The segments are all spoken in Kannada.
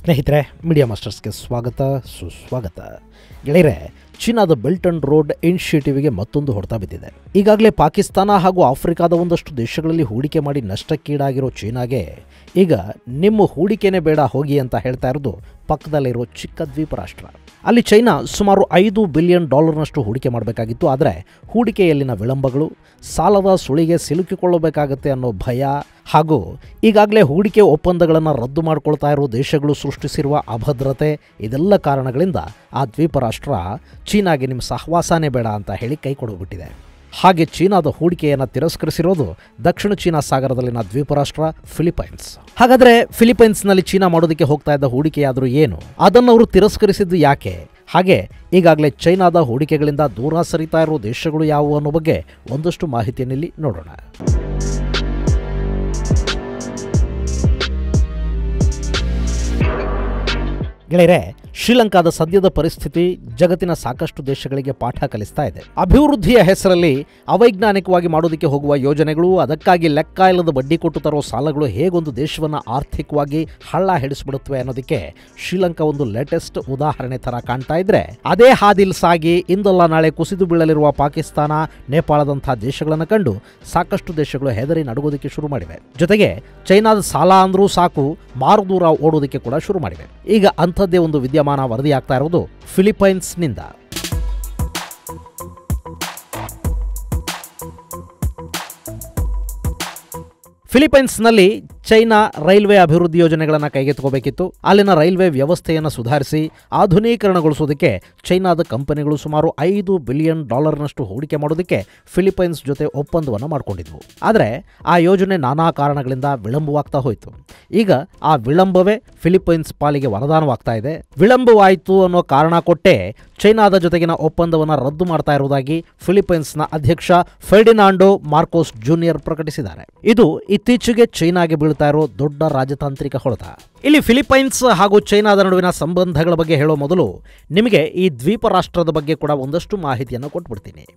ಸ್ನೇಹಿತರೆ ಮೀಡಿಯಾ ಮಾಸ್ಟರ್ಸ್ಗೆ ಸ್ವಾಗತ ಸುಸ್ವಾಗತ ಗೆಳೆಯರೆ ಚೀನಾದ ಬೆಲ್ಟ್ ಅಂಡ್ ರೋಡ್ ಇನಿಷಿಯೇಟಿವ್ಗೆ ಮತ್ತೊಂದು ಹೊಡೆತ ಬಿದ್ದಿದೆ ಈಗಾಗಲೇ ಪಾಕಿಸ್ತಾನ ಹಾಗೂ ಆಫ್ರಿಕಾದ ಒಂದಷ್ಟು ದೇಶಗಳಲ್ಲಿ ಹೂಡಿಕೆ ಮಾಡಿ ನಷ್ಟಕ್ಕೀಡಾಗಿರೋ ಚೀನಾಗೆ ಈಗ ನಿಮ್ಮ ಹೂಡಿಕೆನೇ ಬೇಡ ಹೋಗಿ ಅಂತ ಹೇಳ್ತಾ ಇರೋದು ಪಕ್ಕದಲ್ಲಿರೋ ಚಿಕ್ಕ ದ್ವೀಪ ರಾಷ್ಟ್ರ ಅಲ್ಲಿ ಚೈನಾ ಸುಮಾರು ಐದು ಬಿಲಿಯನ್ ಡಾಲರ್ನಷ್ಟು ಹೂಡಿಕೆ ಮಾಡಬೇಕಾಗಿತ್ತು ಆದರೆ ಹೂಡಿಕೆಯಲ್ಲಿನ ವಿಳಂಬಗಳು ಸಾಲದ ಸುಳಿಗೆ ಸಿಲುಕಿಕೊಳ್ಳಬೇಕಾಗತ್ತೆ ಅನ್ನೋ ಭಯ ಹಾಗೂ ಈಗಾಗಲೇ ಹೂಡಿಕೆ ಒಪ್ಪಂದಗಳನ್ನು ರದ್ದು ಮಾಡಿಕೊಳ್ತಾ ಇರೋ ದೇಶಗಳು ಸೃಷ್ಟಿಸಿರುವ ಅಭದ್ರತೆ ಇದೆಲ್ಲ ಕಾರಣಗಳಿಂದ ಆ ದ್ವೀಪ ರಾಷ್ಟ್ರ ಚೀನಾಗೆ ನಿಮ್ಮ ಸಹವಾಸನೇ ಬೇಡ ಅಂತ ಹೇಳಿ ಕೈ ಕೊಡೋಗ್ಬಿಟ್ಟಿದೆ ಹಾಗೆ ಚೀನಾದ ಹೂಡಿಕೆಯನ್ನು ತಿರಸ್ಕರಿಸಿರೋದು ದಕ್ಷಿಣ ಚೀನಾ ಸಾಗರದಲ್ಲಿನ ದ್ವೀಪ ರಾಷ್ಟ್ರ ಫಿಲಿಪೈನ್ಸ್ ಹಾಗಾದ್ರೆ ಫಿಲಿಪೈನ್ಸ್ನಲ್ಲಿ ಚೀನಾ ಮಾಡೋದಕ್ಕೆ ಹೋಗ್ತಾ ಇದ್ದ ಹೂಡಿಕೆಯಾದರೂ ಏನು ಅದನ್ನು ಅವರು ತಿರಸ್ಕರಿಸಿದ್ದು ಯಾಕೆ ಹಾಗೆ ಈಗಾಗಲೇ ಚೈನಾದ ಹೂಡಿಕೆಗಳಿಂದ ದೂರ ಸರಿತಾ ಇರೋ ದೇಶಗಳು ಯಾವುವು ಅನ್ನೋ ಬಗ್ಗೆ ಒಂದಷ್ಟು ಮಾಹಿತಿಯನ್ನಿಲ್ಲಿ ನೋಡೋಣ ಗೆಳೆಯರೆ ಶ್ರೀಲಂಕಾದ ಸದ್ಯದ ಪರಿಸ್ಥಿತಿ ಜಗತ್ತಿನ ಸಾಕಷ್ಟು ದೇಶಗಳಿಗೆ ಪಾಠ ಕಲಿಸ್ತಾ ಇದೆ ಅಭಿವೃದ್ಧಿಯ ಹೆಸರಲ್ಲಿ ಅವೈಜ್ಞಾನಿಕವಾಗಿ ಮಾಡೋದಕ್ಕೆ ಹೋಗುವ ಯೋಜನೆಗಳು ಅದಕ್ಕಾಗಿ ಲೆಕ್ಕ ಇಲ್ಲದ ಬಡ್ಡಿ ಕೊಟ್ಟು ತರೋ ಸಾಲಗಳು ಹೇಗೊಂದು ದೇಶವನ್ನು ಆರ್ಥಿಕವಾಗಿ ಹಳ್ಳ ಹಿಡಿಸ್ಬಿಡುತ್ತವೆ ಅನ್ನೋದಕ್ಕೆ ಶ್ರೀಲಂಕಾ ಒಂದು ಲೇಟೆಸ್ಟ್ ಉದಾಹರಣೆ ತರ ಕಾಣ್ತಾ ಇದ್ರೆ ಅದೇ ಹಾದಿಲ್ ಸಾಗಿ ಇಂದಲ್ಲ ನಾಳೆ ಕುಸಿದು ಬೀಳಲಿರುವ ಪಾಕಿಸ್ತಾನ ನೇಪಾಳದಂತಹ ದೇಶಗಳನ್ನು ಕಂಡು ಸಾಕಷ್ಟು ದೇಶಗಳು ಹೆದರಿ ನಡುಗೋದಕ್ಕೆ ಶುರು ಮಾಡಿವೆ ಜೊತೆಗೆ ಚೈನಾದ ಸಾಲ ಅಂದ್ರೂ ಸಾಕು ಮಾರುದೂರ ಓಡೋದಕ್ಕೆ ಕೂಡ ಶುರು ಮಾಡಿವೆ ಈಗ ಅಂಥದ್ದೇ ಒಂದು ವಿದ್ಯಮಾನ ವರದಿಯಾಗ್ತಾ ಇರೋದು ಫಿಲಿಪೈನ್ಸ್ನಿಂದ ಫಿಲಿಪೈನ್ಸ್ನಲ್ಲಿ ಚೈನಾ ರೈಲ್ವೆ ಅಭಿವೃದ್ಧಿ ಯೋಜನೆಗಳನ್ನು ಕೈಗೆತ್ತಿಕೋಬೇಕಿತ್ತು ಅಲ್ಲಿನ ರೈಲ್ವೆ ವ್ಯವಸ್ಥೆಯನ್ನು ಸುಧಾರಿಸಿ ಆಧುನೀಕರಣಗೊಳಿಸೋದಕ್ಕೆ ಚೈನಾದ ಕಂಪನಿಗಳು ಸುಮಾರು ಐದು ಬಿಲಿಯನ್ ಡಾಲರ್ನಷ್ಟು ಹೂಡಿಕೆ ಮಾಡೋದಕ್ಕೆ ಫಿಲಿಪೈನ್ಸ್ ಜೊತೆ ಒಪ್ಪಂದವನ್ನು ಮಾಡಿಕೊಂಡಿದ್ವು ಆದರೆ ಆ ಯೋಜನೆ ನಾನಾ ಕಾರಣಗಳಿಂದ ವಿಳಂಬವಾಗ್ತಾ ಹೋಯಿತು ಈಗ ಆ ವಿಳಂಬವೇ ಫಿಲಿಪೈನ್ಸ್ ಪಾಲಿಗೆ ವರದಾನವಾಗ್ತಾ ಇದೆ ವಿಳಂಬವಾಯಿತು ಅನ್ನೋ ಕಾರಣ ಕೊಟ್ಟೇ ಚೈನಾದ ಜೊತೆಗಿನ ಒಪ್ಪಂದವನ್ನು ರದ್ದು ಮಾಡ್ತಾ ಇರುವುದಾಗಿ ಫಿಲಿಪೈನ್ಸ್ನ ಅಧ್ಯಕ್ಷ ಫೆರ್ಡಿನಾಂಡೋ ಮಾರ್ಕೋಸ್ ಜೂನಿಯರ್ ಪ್ರಕಟಿಸಿದ್ದಾರೆ ಇದು ಇತ್ತೀಚೆಗೆ ಚೈನಾಗೆ ಬೀಳ್ತಾ ಇರೋ ದೊಡ್ಡ ರಾಜತಾಂತ್ರಿಕ ಹೊಡೆತ ಇಲ್ಲಿ ಫಿಲಿಪೈನ್ಸ್ ಹಾಗೂ ಚೈನಾದ ನಡುವಿನ ಸಂಬಂಧಗಳ ಬಗ್ಗೆ ಹೇಳೋ ಮೊದಲು ನಿಮಗೆ ಈ ದ್ವೀಪ ರಾಷ್ಟ್ರದ ಬಗ್ಗೆ ಕೂಡ ಒಂದಷ್ಟು ಮಾಹಿತಿಯನ್ನು ಕೊಟ್ಬಿಡ್ತೀನಿ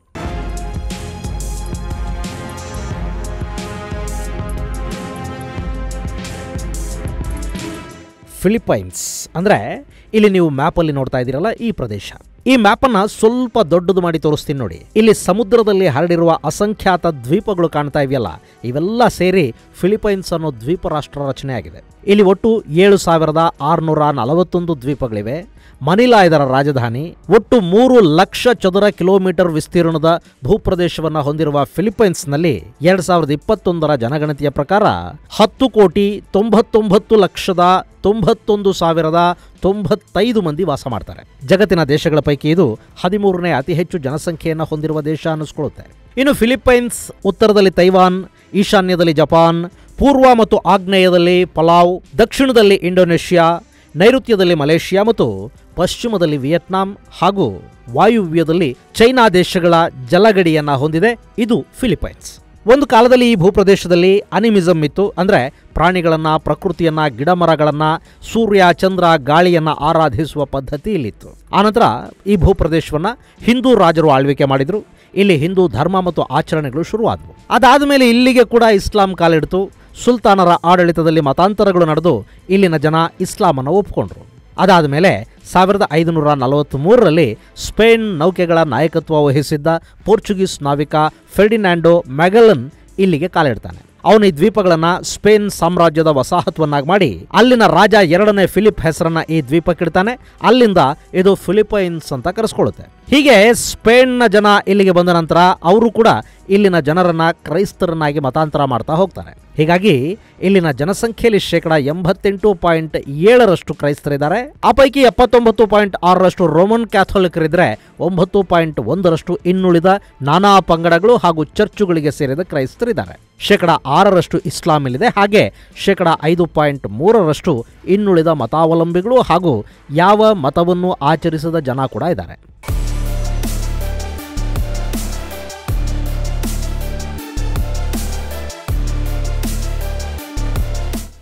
ಫಿಲಿಪೈನ್ಸ್ ಅಂದರೆ ಇಲ್ಲಿ ನೀವು ಮ್ಯಾಪಲ್ಲಿ ನೋಡ್ತಾ ಇದ್ದೀರಲ್ಲ ಈ ಪ್ರದೇಶ ಈ ಮ್ಯಾಪನ್ನು ಸ್ವಲ್ಪ ದೊಡ್ಡದು ಮಾಡಿ ತೋರಿಸ್ತೀನಿ ನೋಡಿ ಇಲ್ಲಿ ಸಮುದ್ರದಲ್ಲಿ ಹರಡಿರುವ ಅಸಂಖ್ಯಾತ ದ್ವೀಪಗಳು ಕಾಣ್ತಾ ಇವೆಯಲ್ಲ ಇವೆಲ್ಲ ಸೇರಿ ಫಿಲಿಪೈನ್ಸ್ ಅನ್ನೋ ದ್ವೀಪ ರಾಷ್ಟ್ರ ರಚನೆ ಆಗಿದೆ ಇಲ್ಲಿ ಒಟ್ಟು ಏಳು ಸಾವಿರದ ಆರುನೂರ ನಲವತ್ತೊಂದು ದ್ವೀಪಗಳಿವೆ ಮನಿಲಾ ಇದರ ರಾಜಧಾನಿ ಒಟ್ಟು ಮೂರು ಲಕ್ಷ ಚದರ ಕಿಲೋಮೀಟರ್ ವಿಸ್ತೀರ್ಣದ ಭೂಪ್ರದೇಶವನ್ನು ಹೊಂದಿರುವ ಫಿಲಿಪೈನ್ಸ್ನಲ್ಲಿ ಎರಡ್ ಸಾವಿರದ ಇಪ್ಪತ್ತೊಂದರ ಜನಗಣತಿಯ ಪ್ರಕಾರ ಹತ್ತು ಕೋಟಿ ತೊಂಬತ್ತೊಂಬತ್ತು ಲಕ್ಷದ ತೊಂಬತ್ತೊಂದು ಸಾವಿರದ ತೊಂಬತ್ತೈದು ಮಂದಿ ವಾಸ ಮಾಡ್ತಾರೆ ಜಗತ್ತಿನ ದೇಶಗಳ ಪೈಕಿ ಇದು ಹದಿಮೂರನೇ ಅತಿ ಹೆಚ್ಚು ಜನಸಂಖ್ಯೆಯನ್ನು ಹೊಂದಿರುವ ದೇಶ ಅನ್ನಿಸ್ಕೊಳ್ಳುತ್ತೆ ಇನ್ನು ಫಿಲಿಪೈನ್ಸ್ ಉತ್ತರದಲ್ಲಿ ತೈವಾನ್ ಈಶಾನ್ಯದಲ್ಲಿ ಜಪಾನ್ ಪೂರ್ವ ಮತ್ತು ಆಗ್ನೇಯದಲ್ಲಿ ಪಲಾವ್ ದಕ್ಷಿಣದಲ್ಲಿ ಇಂಡೋನೇಷ್ಯಾ ನೈಋತ್ಯದಲ್ಲಿ ಮಲೇಷ್ಯಾ ಮತ್ತು ಪಶ್ಚಿಮದಲ್ಲಿ ವಿಯೆಟ್ನಾಂ ಹಾಗೂ ವಾಯುವ್ಯದಲ್ಲಿ ಚೈನಾ ದೇಶಗಳ ಜಲಗಡಿಯನ್ನ ಹೊಂದಿದೆ ಇದು ಫಿಲಿಪೈನ್ಸ್ ಒಂದು ಕಾಲದಲ್ಲಿ ಈ ಭೂಪ್ರದೇಶದಲ್ಲಿ ಅನಿಮಿಸಮ್ ಇತ್ತು ಅಂದರೆ ಪ್ರಾಣಿಗಳನ್ನು ಪ್ರಕೃತಿಯನ್ನ ಗಿಡಮರಗಳನ್ನ ಸೂರ್ಯ ಚಂದ್ರ ಗಾಳಿಯನ್ನ ಆರಾಧಿಸುವ ಪದ್ಧತಿ ಇಲ್ಲಿತ್ತು ಆನಂತರ ಈ ಭೂಪ್ರದೇಶವನ್ನ ಹಿಂದೂ ರಾಜರು ಆಳ್ವಿಕೆ ಮಾಡಿದ್ರು ಇಲ್ಲಿ ಹಿಂದೂ ಧರ್ಮ ಮತ್ತು ಆಚರಣೆಗಳು ಶುರುವಾದವು ಅದಾದ ಮೇಲೆ ಇಲ್ಲಿಗೆ ಕೂಡ ಇಸ್ಲಾಂ ಕಾಲಿಡ್ತು ಸುಲ್ತಾನರ ಆಡಳಿತದಲ್ಲಿ ಮತಾಂತರಗಳು ನಡೆದು ಇಲ್ಲಿನ ಜನ ಇಸ್ಲಾಮನ್ನು ಒಪ್ಪಿಕೊಂಡ್ರು ಅದಾದ ಮೇಲೆ ಸಾವಿರದ ಐದುನೂರ ನಲವತ್ತ್ಮೂರರಲ್ಲಿ ಸ್ಪೇನ್ ನೌಕೆಗಳ ನಾಯಕತ್ವ ವಹಿಸಿದ್ದ ಪೋರ್ಚುಗೀಸ್ ನಾವಿಕ ಫೆರ್ಡಿನ್ಯಾಂಡೋ ಮ್ಯಾಗಲನ್ ಇಲ್ಲಿಗೆ ಕಾಲಿಡ್ತಾನೆ ಅವನು ಈ ದ್ವೀಪಗಳನ್ನು ಸ್ಪೇನ್ ಸಾಮ್ರಾಜ್ಯದ ವಸಾಹತುವನ್ನಾಗಿ ಮಾಡಿ ಅಲ್ಲಿನ ರಾಜ ಎರಡನೇ ಫಿಲಿಪ್ ಹೆಸರನ್ನ ಈ ದ್ವೀಪಕ್ಕಿಡ್ತಾನೆ ಅಲ್ಲಿಂದ ಇದು ಫಿಲಿಪೈನ್ಸ್ ಅಂತ ಕರೆಸ್ಕೊಳ್ಳುತ್ತೆ ಹೀಗೆ ಸ್ಪೇನ್ನ ಜನ ಇಲ್ಲಿಗೆ ಬಂದ ನಂತರ ಅವರು ಕೂಡ ಇಲ್ಲಿನ ಜನರನ್ನ ಕ್ರೈಸ್ತರನ್ನಾಗಿ ಮತಾಂತರ ಮಾಡ್ತಾ ಹೋಗ್ತಾರೆ ಹೀಗಾಗಿ ಇಲ್ಲಿನ ಜನಸಂಖ್ಯೆಯಲ್ಲಿ ಶೇಕಡ ಎಂಬತ್ತೆಂಟು ಪಾಯಿಂಟ್ ಏಳರಷ್ಟು ಕ್ರೈಸ್ತರಿದ್ದಾರೆ ಆ ಪೈಕಿ ಎಪ್ಪತ್ತೊಂಬತ್ತು ಪಾಯಿಂಟ್ ಆರರಷ್ಟು ರೋಮನ್ ಕ್ಯಾಥೋಲಿಕರಿದ್ರೆ ಒಂಬತ್ತು ಪಾಯಿಂಟ್ ಒಂದರಷ್ಟು ಇನ್ನುಳಿದ ನಾನಾ ಪಂಗಡಗಳು ಹಾಗೂ ಚರ್ಚುಗಳಿಗೆ ಸೇರಿದ ಕ್ರೈಸ್ತರಿದ್ದಾರೆ ಶೇಕಡ ಆರರಷ್ಟು ಇಸ್ಲಾಮಿಲಿದೆ ಹಾಗೆ ಶೇಕಡ ಐದು ಪಾಯಿಂಟ್ ಮೂರರಷ್ಟು ಇನ್ನುಳಿದ ಮತಾವಲಂಬಿಗಳು ಹಾಗೂ ಯಾವ ಮತವನ್ನು ಆಚರಿಸದ ಜನ ಕೂಡ ಇದ್ದಾರೆ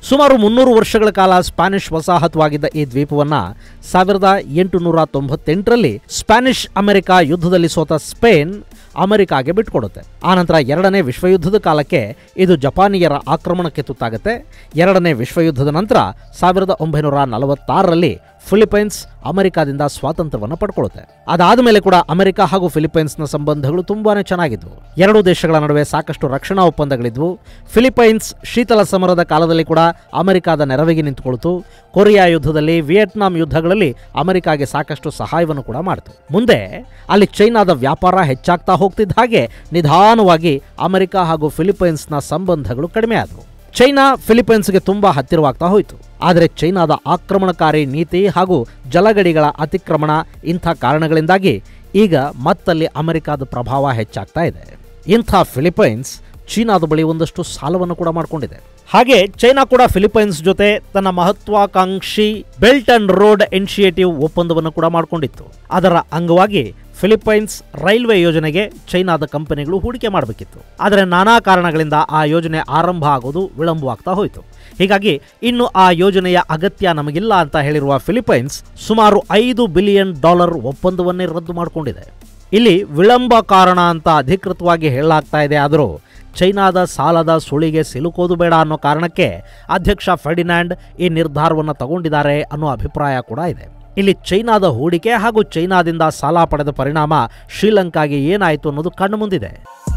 ಸುಮಾರು ಮುನ್ನೂರು ವರ್ಷಗಳ ಕಾಲ ಸ್ಪ್ಯಾನಿಷ್ ವಸಾಹತುವಾಗಿದ್ದ ಈ ದ್ವೀಪವನ್ನ ಸಾವಿರದ ಎಂಟುನೂರ ತೊಂಬತ್ತೆಂಟರಲ್ಲಿ ಸ್ಪ್ಯಾನಿಷ್ ಅಮೆರಿಕ ಯುದ್ಧದಲ್ಲಿ ಸೋತ ಸ್ಪೇನ್ ಅಮೆರಿಕಾಗೆ ಬಿಟ್ಕೊಡುತ್ತೆ ಆನಂತರ ಎರಡನೇ ವಿಶ್ವಯುದ್ಧದ ಕಾಲಕ್ಕೆ ಇದು ಜಪಾನಿಯರ ಆಕ್ರಮಣಕ್ಕೆ ತುತ್ತಾಗುತ್ತೆ ಎರಡನೇ ವಿಶ್ವಯುದ್ಧದ ನಂತರ ಸಾವಿರದ ಒಂಬೈನೂರ ನಲವತ್ತಾರರಲ್ಲಿ ಫಿಲಿಪೈನ್ಸ್ ಅಮೆರಿಕಾದಿಂದ ಸ್ವಾತಂತ್ರ್ಯವನ್ನು ಪಡ್ಕೊಳ್ಳುತ್ತೆ ಅದಾದ ಮೇಲೆ ಕೂಡ ಅಮೆರಿಕ ಹಾಗೂ ಫಿಲಿಪೈನ್ಸ್ನ ಸಂಬಂಧಗಳು ತುಂಬಾನೇ ಚೆನ್ನಾಗಿದ್ವು ಎರಡೂ ದೇಶಗಳ ನಡುವೆ ಸಾಕಷ್ಟು ರಕ್ಷಣಾ ಒಪ್ಪಂದಗಳಿದ್ವು ಫಿಲಿಪೈನ್ಸ್ ಶೀತಲ ಸಮರದ ಕಾಲದಲ್ಲಿ ಕೂಡ ಅಮೆರಿಕಾದ ನೆರವಿಗೆ ನಿಂತುಕೊಳ್ತು ಕೊರಿಯಾ ಯುದ್ಧದಲ್ಲಿ ವಿಯೆಟ್ನಾಂ ಯುದ್ಧಗಳಲ್ಲಿ ಅಮೆರಿಕಾಗೆ ಸಾಕಷ್ಟು ಸಹಾಯವನ್ನು ಕೂಡ ಮಾಡಿತು ಮುಂದೆ ಅಲ್ಲಿ ಚೈನಾದ ವ್ಯಾಪಾರ ಹೆಚ್ಚಾಗ್ತಾ ಹೋಗ್ತಿದ್ದ ಹಾಗೆ ನಿಧಾನವಾಗಿ ಅಮೆರಿಕ ಹಾಗೂ ಫಿಲಿಪೈನ್ಸ್ನ ಸಂಬಂಧಗಳು ಕಡಿಮೆ ಆದವು ಚೈನಾ ಫಿಲಿಪೈನ್ಸ್ಗೆ ತುಂಬಾ ಹತ್ತಿರವಾಗ್ತಾ ಹೋಯಿತು ಆದರೆ ಚೈನಾದ ಆಕ್ರಮಣಕಾರಿ ನೀತಿ ಹಾಗೂ ಜಲಗಡಿಗಳ ಅತಿಕ್ರಮಣ ಇಂಥ ಕಾರಣಗಳಿಂದಾಗಿ ಈಗ ಮತ್ತಲ್ಲಿ ಅಮೆರಿಕಾದ ಪ್ರಭಾವ ಹೆಚ್ಚಾಗ್ತಾ ಇದೆ ಇಂಥ ಫಿಲಿಪೈನ್ಸ್ ಚೀನಾದ ಬಳಿ ಒಂದಷ್ಟು ಸಾಲವನ್ನು ಕೂಡ ಮಾಡಿಕೊಂಡಿದೆ ಹಾಗೆ ಚೈನಾ ಕೂಡ ಫಿಲಿಪೈನ್ಸ್ ಜೊತೆ ತನ್ನ ಮಹತ್ವಾಕಾಂಕ್ಷಿ ಬೆಲ್ಟ್ ಅಂಡ್ ರೋಡ್ ಇನಿಷಿಯೇಟಿವ್ ಒಪ್ಪಂದವನ್ನು ಕೂಡ ಮಾಡಿಕೊಂಡಿತ್ತು ಅದರ ಅಂಗವಾಗಿ ಫಿಲಿಪೈನ್ಸ್ ರೈಲ್ವೆ ಯೋಜನೆಗೆ ಚೈನಾದ ಕಂಪನಿಗಳು ಹೂಡಿಕೆ ಮಾಡಬೇಕಿತ್ತು ಆದರೆ ನಾನಾ ಕಾರಣಗಳಿಂದ ಆ ಯೋಜನೆ ಆರಂಭ ಆಗೋದು ವಿಳಂಬವಾಗ್ತಾ ಹೋಯಿತು ಹೀಗಾಗಿ ಇನ್ನು ಆ ಯೋಜನೆಯ ಅಗತ್ಯ ನಮಗಿಲ್ಲ ಅಂತ ಹೇಳಿರುವ ಫಿಲಿಪೈನ್ಸ್ ಸುಮಾರು ಐದು ಬಿಲಿಯನ್ ಡಾಲರ್ ಒಪ್ಪಂದವನ್ನೇ ರದ್ದು ಮಾಡಿಕೊಂಡಿದೆ ಇಲ್ಲಿ ವಿಳಂಬ ಕಾರಣ ಅಂತ ಅಧಿಕೃತವಾಗಿ ಹೇಳಲಾಗ್ತಾ ಇದೆ ಆದರೂ ಚೈನಾದ ಸಾಲದ ಸುಳಿಗೆ ಸಿಲುಕೋದು ಬೇಡ ಅನ್ನೋ ಕಾರಣಕ್ಕೆ ಅಧ್ಯಕ್ಷ ಫೆರ್ಡಿನ್ಯಾಂಡ್ ಈ ನಿರ್ಧಾರವನ್ನು ತಗೊಂಡಿದ್ದಾರೆ ಅನ್ನೋ ಅಭಿಪ್ರಾಯ ಕೂಡ ಇದೆ ಇಲ್ಲಿ ಚೈನಾದ ಹೂಡಿಕೆ ಹಾಗೂ ಚೈನಾದಿಂದ ಸಾಲ ಪಡೆದ ಪರಿಣಾಮ ಶ್ರೀಲಂಕಾಗೆ ಏನಾಯಿತು ಅನ್ನೋದು ಕಣ್ಣು ಮುಂದಿದೆ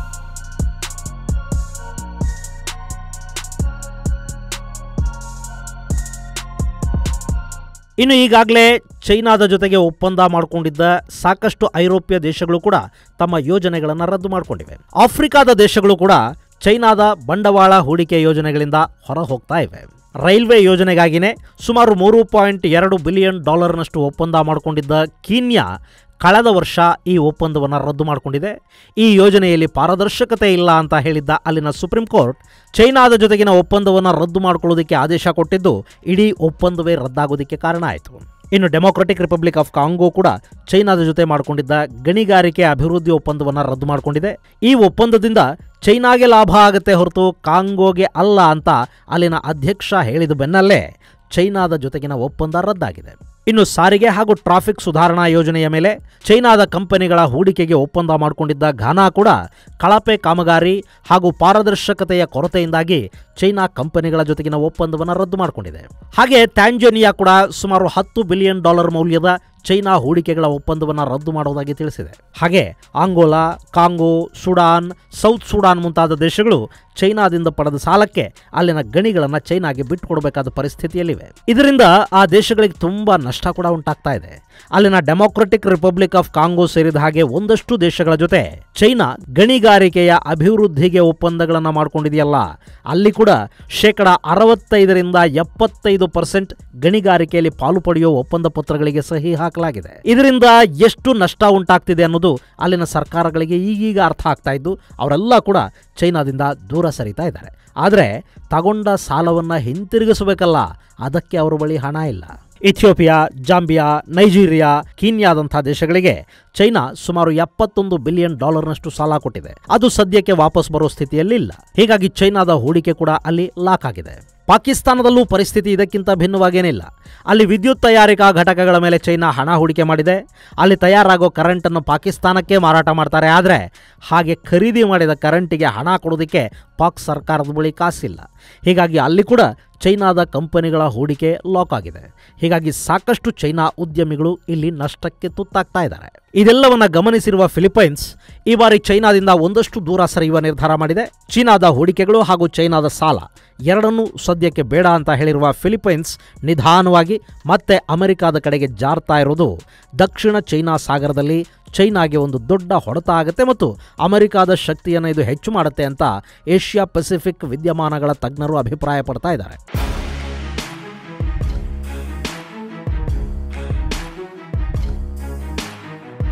ಇನ್ನು ಈಗಾಗಲೇ ಚೈನಾದ ಜೊತೆಗೆ ಒಪ್ಪಂದ ಮಾಡಿಕೊಂಡಿದ್ದ ಸಾಕಷ್ಟು ಐರೋಪ್ಯ ದೇಶಗಳು ಕೂಡ ತಮ್ಮ ಯೋಜನೆಗಳನ್ನು ರದ್ದು ಮಾಡಿಕೊಂಡಿವೆ ಆಫ್ರಿಕಾದ ದೇಶಗಳು ಕೂಡ ಚೈನಾದ ಬಂಡವಾಳ ಹೂಡಿಕೆ ಯೋಜನೆಗಳಿಂದ ಹೊರ ಹೋಗ್ತಾ ಇವೆ ರೈಲ್ವೆ ಯೋಜನೆಗಾಗಿನೇ ಸುಮಾರು ಮೂರು ಪಾಯಿಂಟ್ ಎರಡು ಬಿಲಿಯನ್ ಡಾಲರ್ನಷ್ಟು ಒಪ್ಪಂದ ಮಾಡಿಕೊಂಡಿದ್ದ ಕೀನ್ಯಾ ಕಳೆದ ವರ್ಷ ಈ ಒಪ್ಪಂದವನ್ನು ರದ್ದು ಮಾಡಿಕೊಂಡಿದೆ ಈ ಯೋಜನೆಯಲ್ಲಿ ಪಾರದರ್ಶಕತೆ ಇಲ್ಲ ಅಂತ ಹೇಳಿದ್ದ ಅಲ್ಲಿನ ಸುಪ್ರೀಂ ಕೋರ್ಟ್ ಚೈನಾದ ಜೊತೆಗಿನ ಒಪ್ಪಂದವನ್ನು ರದ್ದು ಮಾಡಿಕೊಳ್ಳೋದಕ್ಕೆ ಆದೇಶ ಕೊಟ್ಟಿದ್ದು ಇಡೀ ಒಪ್ಪಂದವೇ ರದ್ದಾಗೋದಕ್ಕೆ ಕಾರಣ ಆಯಿತು ಇನ್ನು ಡೆಮೊಕ್ರೆಟಿಕ್ ರಿಪಬ್ಲಿಕ್ ಆಫ್ ಕಾಂಗೋ ಕೂಡ ಚೈನಾದ ಜೊತೆ ಮಾಡಿಕೊಂಡಿದ್ದ ಗಣಿಗಾರಿಕೆ ಅಭಿವೃದ್ಧಿ ಒಪ್ಪಂದವನ್ನು ರದ್ದು ಮಾಡಿಕೊಂಡಿದೆ ಈ ಒಪ್ಪಂದದಿಂದ ಚೈನಾಗೆ ಲಾಭ ಆಗುತ್ತೆ ಹೊರತು ಕಾಂಗೋಗೆ ಅಲ್ಲ ಅಂತ ಅಲ್ಲಿನ ಅಧ್ಯಕ್ಷ ಹೇಳಿದ ಬೆನ್ನಲ್ಲೇ ಚೈನಾದ ಜೊತೆಗಿನ ಒಪ್ಪಂದ ರದ್ದಾಗಿದೆ ಇನ್ನು ಸಾರಿಗೆ ಹಾಗೂ ಟ್ರಾಫಿಕ್ ಸುಧಾರಣಾ ಯೋಜನೆಯ ಮೇಲೆ ಚೈನಾದ ಕಂಪನಿಗಳ ಹೂಡಿಕೆಗೆ ಒಪ್ಪಂದ ಮಾಡಿಕೊಂಡಿದ್ದ ಘಾನಾ ಕೂಡ ಕಳಪೆ ಕಾಮಗಾರಿ ಹಾಗೂ ಪಾರದರ್ಶಕತೆಯ ಕೊರತೆಯಿಂದಾಗಿ ಚೈನಾ ಕಂಪನಿಗಳ ಜೊತೆಗಿನ ಒಪ್ಪಂದವನ್ನು ರದ್ದು ಮಾಡಿಕೊಂಡಿದೆ ಹಾಗೆ ಟ್ಯಾಂಜೇನಿಯಾ ಕೂಡ ಸುಮಾರು ಹತ್ತು ಬಿಲಿಯನ್ ಡಾಲರ್ ಮೌಲ್ಯದ ಚೈನಾ ಹೂಡಿಕೆಗಳ ಒಪ್ಪಂದವನ್ನು ರದ್ದು ಮಾಡುವುದಾಗಿ ತಿಳಿಸಿದೆ ಹಾಗೆ Angola Congo Sudan South Sudan ಮುಂತಾದ ದೇಶಗಳು ಚೈನಾದಿಂದ ಪಡೆದ ಸಾಲಕ್ಕೆ ಅಲ್ಲಿನ ಗಣಿಗಳನ್ನು ಚೈನಾಗೆ ಬಿಟ್ಟುಕೊಡಬೇಕಾದ ಪರಿಸ್ಥಿತಿಯಲ್ಲಿವೆ ಇದರಿಂದ ಆ ದೇಶಗಳಿಗೆ ತುಂಬಾ ನಷ್ಟ ಕೂಡ ಉಂಟಾಗ್ತಾ ಇದೆ ಅಲ್ಲಿನ ಡೆಮೊಕ್ರೆಟಿಕ್ ರಿಪಬ್ಲಿಕ್ ಆಫ್ ಕಾಂಗೋ ಸೇರಿದ ಹಾಗೆ ಒಂದಷ್ಟು ದೇಶಗಳ ಜೊತೆ ಚೈನಾ ಗಣಿಗಾರಿಕೆಯ ಅಭಿವೃದ್ಧಿಗೆ ಒಪ್ಪಂದಗಳನ್ನು ಮಾಡಿಕೊಂಡಿದೆಯಲ್ಲ ಅಲ್ಲಿ ಕೂಡ ಶೇಕಡ ಅರವತ್ತೈದರಿಂದ ಎಪ್ಪತ್ತೈದು ಪರ್ಸೆಂಟ್ ಗಣಿಗಾರಿಕೆಯಲ್ಲಿ ಪಾಲು ಪಡೆಯುವ ಒಪ್ಪಂದ ಪತ್ರಗಳಿಗೆ ಸಹಿ ಹಾಕಲಾಗಿದೆ ಇದರಿಂದ ಎಷ್ಟು ನಷ್ಟ ಉಂಟಾಗ್ತಿದೆ ಅನ್ನೋದು ಅಲ್ಲಿನ ಸರ್ಕಾರಗಳಿಗೆ ಈಗೀಗ ಅರ್ಥ ಆಗ್ತಾ ಇದ್ದು ಅವರೆಲ್ಲ ಕೂಡ ಚೈನಾದಿಂದ ದೂರ ಸರಿತಾ ಇದ್ದಾರೆ ಆದರೆ ತಗೊಂಡ ಸಾಲವನ್ನು ಹಿಂತಿರುಗಿಸಬೇಕಲ್ಲ ಅದಕ್ಕೆ ಅವರ ಬಳಿ ಹಣ ಇಲ್ಲ ಇಥಿಯೋಪಿಯಾ ಜಾಂಬಿಯಾ ನೈಜೀರಿಯಾ ಕೀನ್ಯಾದಂಥ ದೇಶಗಳಿಗೆ ಚೈನಾ ಸುಮಾರು ಎಪ್ಪತ್ತೊಂದು ಬಿಲಿಯನ್ ಡಾಲರ್ನಷ್ಟು ಸಾಲ ಕೊಟ್ಟಿದೆ ಅದು ಸದ್ಯಕ್ಕೆ ವಾಪಸ್ ಬರೋ ಸ್ಥಿತಿಯಲ್ಲಿಲ್ಲ ಹೀಗಾಗಿ ಚೈನಾದ ಹೂಡಿಕೆ ಕೂಡ ಅಲ್ಲಿ ಲಾಕ್ ಆಗಿದೆ ಪಾಕಿಸ್ತಾನದಲ್ಲೂ ಪರಿಸ್ಥಿತಿ ಇದಕ್ಕಿಂತ ಭಿನ್ನವಾಗೇನಿಲ್ಲ ಅಲ್ಲಿ ವಿದ್ಯುತ್ ತಯಾರಿಕಾ ಘಟಕಗಳ ಮೇಲೆ ಚೈನಾ ಹಣ ಹೂಡಿಕೆ ಮಾಡಿದೆ ಅಲ್ಲಿ ತಯಾರಾಗೋ ಕರೆಂಟನ್ನು ಪಾಕಿಸ್ತಾನಕ್ಕೆ ಮಾರಾಟ ಮಾಡ್ತಾರೆ ಆದರೆ ಹಾಗೆ ಖರೀದಿ ಮಾಡಿದ ಕರೆಂಟಿಗೆ ಹಣ ಕೊಡೋದಕ್ಕೆ ಪಾಕ್ ಸರ್ಕಾರದ ಬಳಿ ಕಾಸಿಲ್ಲ ಹೀಗಾಗಿ ಅಲ್ಲಿ ಕೂಡ ಚೈನಾದ ಕಂಪನಿಗಳ ಹೂಡಿಕೆ ಲಾಕ್ ಆಗಿದೆ ಹೀಗಾಗಿ ಸಾಕಷ್ಟು ಚೈನಾ ಉದ್ಯಮಿಗಳು ಇಲ್ಲಿ ನಷ್ಟಕ್ಕೆ ತುತ್ತಾಗ್ತಾ ಇದ್ದಾರೆ ಇದೆಲ್ಲವನ್ನ ಗಮನಿಸಿರುವ ಫಿಲಿಪೈನ್ಸ್ ಈ ಬಾರಿ ಚೈನಾದಿಂದ ಒಂದಷ್ಟು ದೂರ ಸರಿಯುವ ನಿರ್ಧಾರ ಮಾಡಿದೆ ಚೀನಾದ ಹೂಡಿಕೆಗಳು ಹಾಗೂ ಚೈನಾದ ಸಾಲ ಎರಡನ್ನೂ ಸದ್ಯಕ್ಕೆ ಬೇಡ ಅಂತ ಹೇಳಿರುವ ಫಿಲಿಪೈನ್ಸ್ ನಿಧಾನವಾಗಿ ಮತ್ತೆ ಅಮೆರಿಕಾದ ಕಡೆಗೆ ಜಾರ್ತಾ ಇರೋದು ದಕ್ಷಿಣ ಚೈನಾ ಸಾಗರದಲ್ಲಿ ಚೈನಾಗೆ ಒಂದು ದೊಡ್ಡ ಹೊಡೆತ ಆಗುತ್ತೆ ಮತ್ತು ಅಮೆರಿಕಾದ ಶಕ್ತಿಯನ್ನು ಇದು ಹೆಚ್ಚು ಮಾಡುತ್ತೆ ಅಂತ ಏಷ್ಯಾ ಪೆಸಿಫಿಕ್ ವಿದ್ಯಮಾನಗಳ ತಜ್ಞರು ಅಭಿಪ್ರಾಯ ಪಡ್ತಾ ಇದ್ದಾರೆ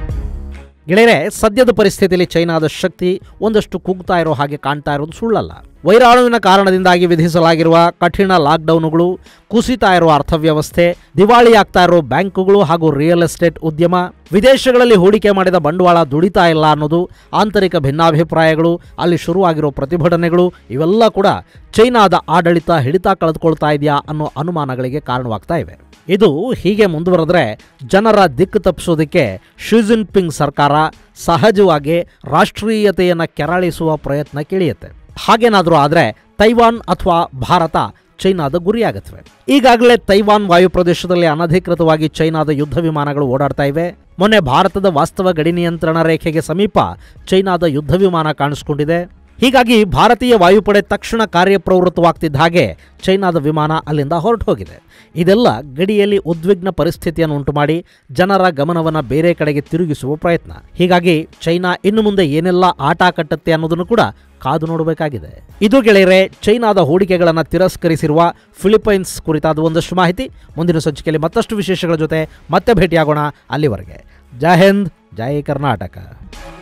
ಗೆಳೆಯರೆ ಸದ್ಯದ ಪರಿಸ್ಥಿತಿಯಲ್ಲಿ ಚೈನಾದ ಶಕ್ತಿ ಒಂದಷ್ಟು ಕುಗ್ತಾ ಇರೋ ಹಾಗೆ ಕಾಣ್ತಾ ಇರೋದು ಸುಳ್ಳಲ್ಲ ವೈರಾಣುವಿನ ಕಾರಣದಿಂದಾಗಿ ವಿಧಿಸಲಾಗಿರುವ ಕಠಿಣ ಲಾಕ್ಡೌನ್ಗಳು ಕುಸಿತಾ ಇರುವ ಅರ್ಥವ್ಯವಸ್ಥೆ ದಿವಾಳಿಯಾಗ್ತಾ ಇರೋ ಬ್ಯಾಂಕುಗಳು ಹಾಗೂ ರಿಯಲ್ ಎಸ್ಟೇಟ್ ಉದ್ಯಮ ವಿದೇಶಗಳಲ್ಲಿ ಹೂಡಿಕೆ ಮಾಡಿದ ಬಂಡವಾಳ ದುಡಿತಾ ಇಲ್ಲ ಅನ್ನೋದು ಆಂತರಿಕ ಭಿನ್ನಾಭಿಪ್ರಾಯಗಳು ಅಲ್ಲಿ ಶುರುವಾಗಿರೋ ಪ್ರತಿಭಟನೆಗಳು ಇವೆಲ್ಲ ಕೂಡ ಚೈನಾದ ಆಡಳಿತ ಹಿಡಿತ ಕಳೆದುಕೊಳ್ತಾ ಇದೆಯಾ ಅನ್ನೋ ಅನುಮಾನಗಳಿಗೆ ಕಾರಣವಾಗ್ತಾ ಇವೆ ಇದು ಹೀಗೆ ಮುಂದುವರೆದ್ರೆ ಜನರ ದಿಕ್ಕು ತಪ್ಪಿಸೋದಕ್ಕೆ ಶಿ ಜಿನ್ಪಿಂಗ್ ಸರ್ಕಾರ ಸಹಜವಾಗಿ ರಾಷ್ಟ್ರೀಯತೆಯನ್ನು ಕೆರಳಿಸುವ ಪ್ರಯತ್ನಕ್ಕಿಳಿಯುತ್ತೆ ಹಾಗೇನಾದರೂ ಆದರೆ ತೈವಾನ್ ಅಥವಾ ಭಾರತ ಚೈನಾದ ಗುರಿಯಾಗತ್ವೆ ಈಗಾಗಲೇ ತೈವಾನ್ ವಾಯು ಪ್ರದೇಶದಲ್ಲಿ ಅನಧಿಕೃತವಾಗಿ ಚೈನಾದ ಯುದ್ಧ ವಿಮಾನಗಳು ಓಡಾಡ್ತಾ ಇವೆ ಮೊನ್ನೆ ಭಾರತದ ವಾಸ್ತವ ಗಡಿ ನಿಯಂತ್ರಣ ರೇಖೆಗೆ ಸಮೀಪ ಚೈನಾದ ಯುದ್ಧ ವಿಮಾನ ಕಾಣಿಸ್ಕೊಂಡಿದೆ ಹೀಗಾಗಿ ಭಾರತೀಯ ವಾಯುಪಡೆ ತಕ್ಷಣ ಕಾರ್ಯಪ್ರವೃತ್ತವಾಗ್ತಿದ್ದ ಹಾಗೆ ಚೈನಾದ ವಿಮಾನ ಅಲ್ಲಿಂದ ಹೊರಟು ಹೋಗಿದೆ ಇದೆಲ್ಲ ಗಡಿಯಲ್ಲಿ ಉದ್ವಿಗ್ನ ಪರಿಸ್ಥಿತಿಯನ್ನು ಉಂಟು ಮಾಡಿ ಜನರ ಗಮನವನ್ನು ಬೇರೆ ಕಡೆಗೆ ತಿರುಗಿಸುವ ಪ್ರಯತ್ನ ಹೀಗಾಗಿ ಚೈನಾ ಇನ್ನು ಮುಂದೆ ಏನೆಲ್ಲ ಆಟ ಕಟ್ಟುತ್ತೆ ಅನ್ನೋದನ್ನು ಕೂಡ ಕಾದು ನೋಡಬೇಕಾಗಿದೆ ಇದು ಗೆಳೆಯರೆ ಚೈನಾದ ಹೂಡಿಕೆಗಳನ್ನು ತಿರಸ್ಕರಿಸಿರುವ ಫಿಲಿಪೈನ್ಸ್ ಕುರಿತಾದ ಒಂದಷ್ಟು ಮಾಹಿತಿ ಮುಂದಿನ ಸಂಚಿಕೆಯಲ್ಲಿ ಮತ್ತಷ್ಟು ವಿಶೇಷಗಳ ಜೊತೆ ಮತ್ತೆ ಭೇಟಿಯಾಗೋಣ ಅಲ್ಲಿವರೆಗೆ ಜೈ ಹಿಂದ್ ಜೈ ಕರ್ನಾಟಕ